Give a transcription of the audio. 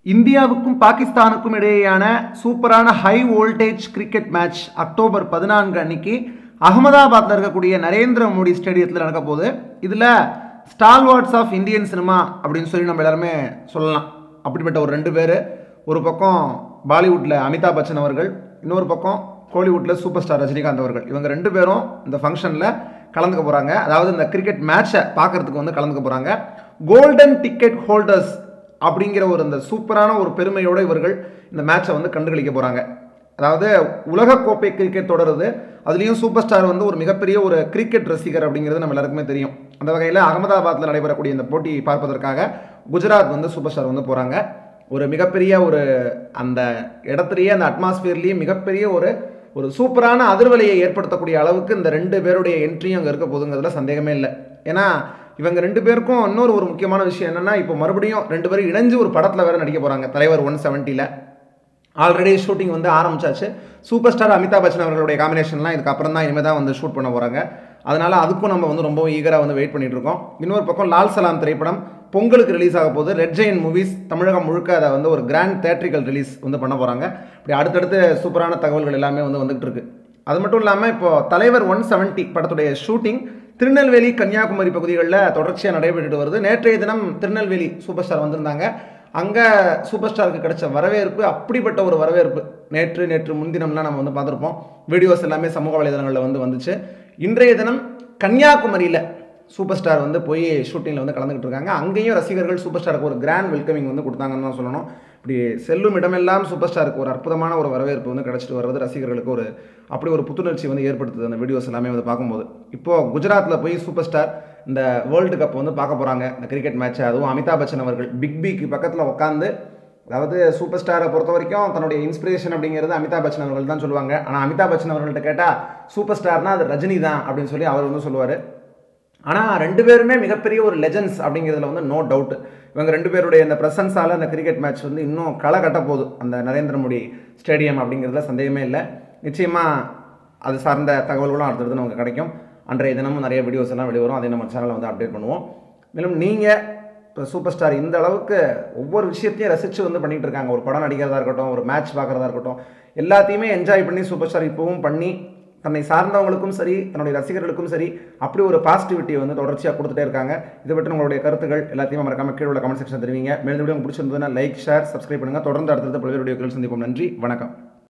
இந்தியாவுக்கும் பாகிஸ்தானுக்கும் இடையேயான சூப்பரான high voltage cricket match October பதினான்கு அன்னைக்கு அகமதாபாத்தில் இருக்கக்கூடிய நரேந்திர மோடி ஸ்டேடியத்தில் நடக்க போகுது இதில் ஸ்டால்வார்ட்ஸ் ஆஃப் இந்தியன் சினிமா அப்படின்னு சொல்லி நம்ம எல்லாருமே சொல்லலாம் அப்படிப்பட்ட ஒரு ரெண்டு பேர் ஒரு பக்கம் பாலிவுட்டில் அமிதாப் பச்சன் அவர்கள் இன்னொரு பக்கம் கோலிவுட்டில் சூப்பர் ஸ்டார் ரஜினிகாந்த் அவர்கள் இவங்க ரெண்டு பேரும் இந்த ஃபங்க்ஷனில் கலந்துக்க போகிறாங்க அதாவது இந்த கிரிக்கெட் மேட்சை பார்க்கறதுக்கு வந்து கலந்துக்க போகிறாங்க கோல்டன் டிக்கெட் ஹோல்டர்ஸ் அப்படிங்கிற ஒரு இந்த சூப்பரான ஒரு பெருமையோடு இவர்கள் இந்த மேட்சை வந்து கண்டுகளிக்க போகிறாங்க அதாவது உலகக்கோப்பை கிரிக்கெட் தொடருது அதுலேயும் சூப்பர் ஸ்டார் வந்து ஒரு மிகப்பெரிய ஒரு கிரிக்கெட் ரசிகர் அப்படிங்கிறது நம்ம எல்லாருக்குமே தெரியும் அந்த வகையில் அகமதாபாத்தில் நடைபெறக்கூடிய இந்த போட்டி பார்ப்பதற்காக குஜராத் வந்து சூப்பர் ஸ்டார் வந்து போகிறாங்க ஒரு மிகப்பெரிய ஒரு அந்த இடத்துலையே அந்த அட்மாஸ்பியர்லேயே மிகப்பெரிய ஒரு ஒரு சூப்பரான அதிர்வலையை ஏற்படுத்தக்கூடிய அளவுக்கு இந்த ரெண்டு பேருடைய என்ட்ரியும் அங்கே இருக்க போதுங்கிறதுல சந்தேகமே இல்லை ஏன்னா இவங்க ரெண்டு பேருக்கும் இன்னொரு ஒரு முக்கியமான விஷயம் என்னென்னா இப்போ மறுபடியும் ரெண்டு பேரும் இணைஞ்சு ஒரு படத்தில் வேறு நடிக்க போகிறாங்க தலைவர் ஒன் செவன்ட்டியில் ஆல்ரெடி ஷூட்டிங் வந்து ஆரம்பிச்சாச்சு சூப்பர் ஸ்டார் அமிதாப் பச்சன் அவர்களுடைய காம்பினேஷன்லாம் இதுக்கப்புறம் தான் இனிமேல் தான் வந்து ஷூட் பண்ண போகிறாங்க அதனால் அதுக்கும் நம்ம வந்து ரொம்ப ஈகராக வந்து வெயிட் பண்ணிட்டு இருக்கோம் இன்னொரு பக்கம் லால் சலாம் திரைப்படம் பொங்கலுக்கு ரிலீஸ் ஆக போகுது ரெட் ஜெயின் மூவிஸ் தமிழகம் முழுக்க அதை வந்து ஒரு கிராண்ட் தேட்ரிக்கல் ரிலீஸ் வந்து பண்ண போகிறாங்க இப்படி அடுத்தடுத்து சூப்பரான தகவல்கள் எல்லாமே வந்து வந்துகிட்டு இருக்கு அது மட்டும் இல்லாமல் இப்போ தலைவர் ஒன் செவன்ட்டி படத்துடைய ஷூட்டிங் திருநெல்வேலி கன்னியாகுமரி பகுதிகளில் தொடர்ச்சியாக நடைபெற்றுட்டு வருது நேற்றைய தினம் திருநெல்வேலி சூப்பர் ஸ்டார் வந்திருந்தாங்க அங்கே சூப்பர் ஸ்டாருக்கு கிடைச்ச வரவேற்பு அப்படிப்பட்ட ஒரு வரவேற்பு நேற்று நேற்று முன்தினம்லாம் நம்ம வந்து பார்த்துருப்போம் வீடியோஸ் எல்லாமே சமூக வலைதளங்களில் வந்து வந்துச்சு இன்றைய தினம் கன்னியாகுமரியில் சூப்பர் ஸ்டார் வந்து போய் ஷூட்டிங்கில் வந்து கலந்துக்கிட்டு இருக்காங்க அங்கேயும் ரசிகர்கள் சூப்பர் ஸ்டாருக்கு ஒரு கிராண்ட் வெல்கமிங் வந்து கொடுத்தாங்கன்னு தான் சொல்லணும் இப்படி செல்லும் இடமெல்லாம் சூப்பர் ஸ்டாருக்கு ஒரு அற்புதமான ஒரு வரவேற்பு வந்து கிடச்சிட்டு வர்றது ரசிகர்களுக்கு ஒரு அப்படி ஒரு புத்துணர்ச்சி வந்து ஏற்படுத்துது அந்த வீடியோஸ் எல்லாமே வந்து பார்க்கும்போது இப்போது குஜராத்தில் போய் சூப்பர் ஸ்டார் இந்த வேர்ல்டு கப் வந்து பார்க்க போகிறாங்க இந்த கிரிக்கெட் மேட்ச்சை அதுவும் அமிதாப் பச்சன் அவர்கள் பிக் பிக்கு பக்கத்தில் உட்காந்து அதாவது சூப்பர் ஸ்டாரை பொறுத்த வரைக்கும் தன்னுடைய இன்ஸ்பிரேஷன் அப்படிங்கிறது அமிதாப் பச்சன் அவர்கள் தான் சொல்லுவாங்க ஆனால் அமிதாப் பச்சன் அவர்கள்ட்ட கேட்டால் சூப்பர் ஸ்டார்னா அது ரஜினி தான் அப்படின்னு சொல்லி அவர் வந்து சொல்லுவார் ஆனால் ரெண்டு பேருமே மிகப்பெரிய ஒரு லெஜண்ட்ஸ் அப்படிங்கிறதுல வந்து நோ டவுட் இவங்க ரெண்டு பேருடைய இந்த ப்ரெசன்ஸால் அந்த கிரிக்கெட் மேட்ச் வந்து இன்னும் களை கட்ட போகுது அந்த நரேந்திர மோடி ஸ்டேடியம் அப்படிங்கிறதுல சந்தேகமே இல்லை நிச்சயமாக அது சார்ந்த தகவல்களும் அடுத்தடுத்து நமக்கு கிடைக்கும் அன்றைய தினமும் நிறைய வீடியோஸ் எல்லாம் வெளிவரும் அதை நம்ம சேனலில் வந்து அப்டேட் பண்ணுவோம் மேலும் நீங்கள் இப்போ சூப்பர் ஸ்டார் இந்த அளவுக்கு ஒவ்வொரு விஷயத்தையும் ரசித்து வந்து பண்ணிகிட்டு இருக்காங்க ஒரு படம் நடிக்கிறதா இருக்கட்டும் ஒரு மேட்ச் பார்க்குறதா இருக்கட்டும் எல்லாத்தையுமே என்ஜாய் பண்ணி சூப்பர் ஸ்டார் இப்போவும் பண்ணி தன்னை சார்ந்தவங்களுக்கும் சரி தன்னுடைய ரசிகர்களுக்கும் சரி அப்படி ஒரு பாசிட்டிவிட்டியை வந்து தொடர்ச்சியாக கொடுத்துட்டே இருக்காங்க இதை பற்றி உங்களுடைய கருத்துக்கள் எல்லாத்தையும் மறக்காம கீழே உள்ள கமெண்ட் செக்ஷன் தெரிவிங்க மேலும் வீடியோ பிடிச்சிருந்ததுன்னா லைக் ஷேர் சப்ஸ்கிரைப் பண்ணுங்கள் தொடர்ந்து அடுத்தடுத்த பல்வேறு வீடியோக்கள் சந்திப்போம் நன்றி வணக்கம்